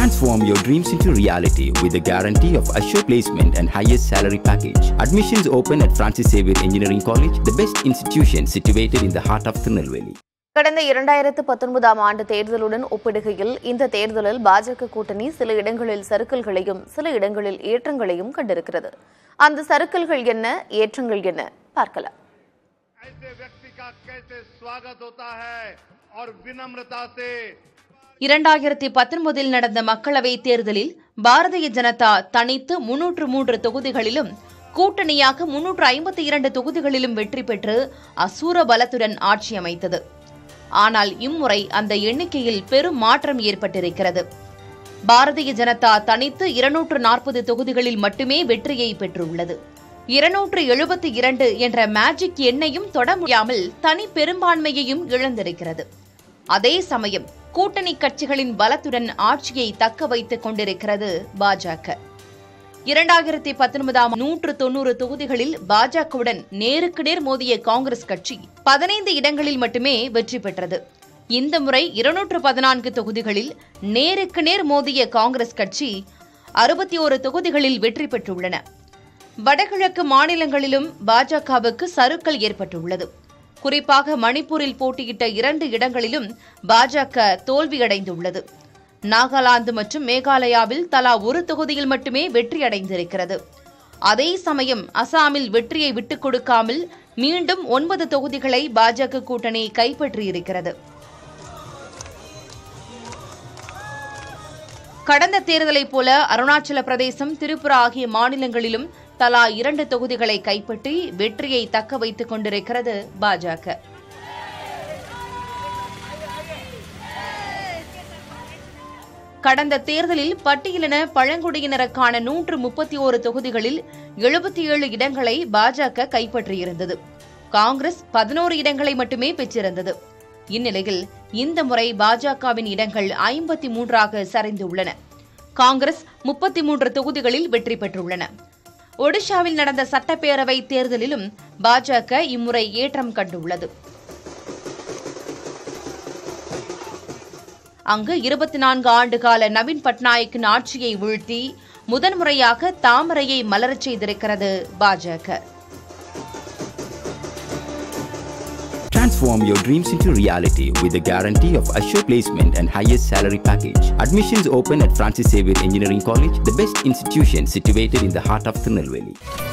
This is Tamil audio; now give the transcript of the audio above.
Transform your dreams into reality with the guarantee of assured placement and highest salary package. Admissions open at Francis Xavier Engineering College, the best institution situated in the heart of Tirunelveli. கடந்த இரண்டாயிரத்து பத்தொன்பதாம் ஆண்டு தேர்தலுடன் ஒப்பிடுகையில் இந்த தேர்தலில் பாஜக கூட்டணி சில இடங்களில் சறுக்கல்களையும் சில இடங்களில் ஏற்றங்களையும் கண்டிருக்கிறது அந்த சறுக்கல்கள் என்ன ஏற்றங்கள் என்ன பார்க்கலாம் ऐसे व्यक्ति का कैसे स्वागत होता है और विनम्रता से இரண்டாயிரத்தி பத்தொன்பதில் நடந்த மக்களவைத் தேர்தலில் பாரதிய ஜனதா தனித்து முன்னூற்று மூன்று தொகுதிகளிலும் கூட்டணியாக முன்னூற்று ஐம்பத்தி இரண்டு தொகுதிகளிலும் வெற்றி பெற்று அசூர பலத்துடன் ஆட்சி அமைத்தது ஆனால் இம்முறை அந்த எண்ணிக்கையில் பெரும் மாற்றம் ஏற்பட்டிருக்கிறது பாரதிய ஜனதா தனித்து இருநூற்று நாற்பது தொகுதிகளில் மட்டுமே வெற்றியை பெற்றுள்ளது இருநூற்று எழுபத்தி இரண்டு என்ற மேஜிக் எண்ணையும் தொட முடியாமல் தனி பெரும்பான்மையையும் இழந்திருக்கிறது அதே சமயம் கூட்டணி கட்சிகளின் பலத்துடன் ஆட்சியை தக்க வைத்துக் கொண்டிருக்கிறது பாஜக இரண்டாயிரத்தி பத்தொன்பதாம் நூற்று தொன்னூறு தொகுதிகளில் பாஜகவுடன் நேருக்கு நேர் மோதிய காங்கிரஸ் கட்சி பதினைந்து இடங்களில் மட்டுமே வெற்றி பெற்றது இந்த முறை இருநூற்று பதினான்கு தொகுதிகளில் நேருக்கு நேர் மோதிய காங்கிரஸ் கட்சி அறுபத்தி ஒரு தொகுதிகளில் வெற்றி பெற்றுள்ளன வடகிழக்கு மாநிலங்களிலும் பாஜகவுக்கு சறுக்கல் ஏற்பட்டுள்ளது குறிப்பாக மணிப்பூரில் போட்டியிட்ட இரண்டு இடங்களிலும் பாஜக தோல்வியடைந்துள்ளது நாகாலாந்து மற்றும் மேகாலயாவில் தலா ஒரு தொகுதியில் மட்டுமே வெற்றியடைந்திருக்கிறது அதே சமயம் அசாமில் வெற்றியை விட்டுக் கொடுக்காமல் மீண்டும் ஒன்பது தொகுதிகளை பாஜக கூட்டணி கைப்பற்றியிருக்கிறது கடந்த தேர்தலைப் போல அருணாச்சல பிரதேசம் திரிபுரா ஆகிய மாநிலங்களிலும் தலா இரண்டு தொகுதிகளை கைப்பற்றி வெற்றியை தக்க வைத்துக் கொண்டிருக்கிறது பாஜக கடந்த தேர்தலில் பட்டியலின பழங்குடியினருக்கான நூற்று முப்பத்தி ஓரு தொகுதிகளில் எழுபத்தி ஏழு இடங்களை பாஜக கைப்பற்றியிருந்தது காங்கிரஸ் பதினோரு இடங்களை மட்டுமே பெற்றிருந்தது இந்நிலையில் இந்த முறை பாஜகவின் இடங்கள் ஐம்பத்தி மூன்றாக சரிந்துள்ளன காங்கிரஸ் முப்பத்தி மூன்று தொகுதிகளில் வெற்றி பெற்றுள்ளன ஒடிஷாவில் நடந்த சட்டப்பேரவை தேர்தலிலும் பாஜக இம்முறை ஏற்றம் கண்டுள்ளது அங்கு இருபத்தி நான்கு ஆண்டுகால நவீன் பட்நாயக்கின் ஆட்சியை வீழ்த்தி முதன்முறையாக தாமரையை மலரச் செய்திருக்கிறது பாஜக Transform your dreams into reality with the guarantee of assured placement and highest salary package. Admissions open at Francis Xavier Engineering College, the best institution situated in the heart of Tirunelveli.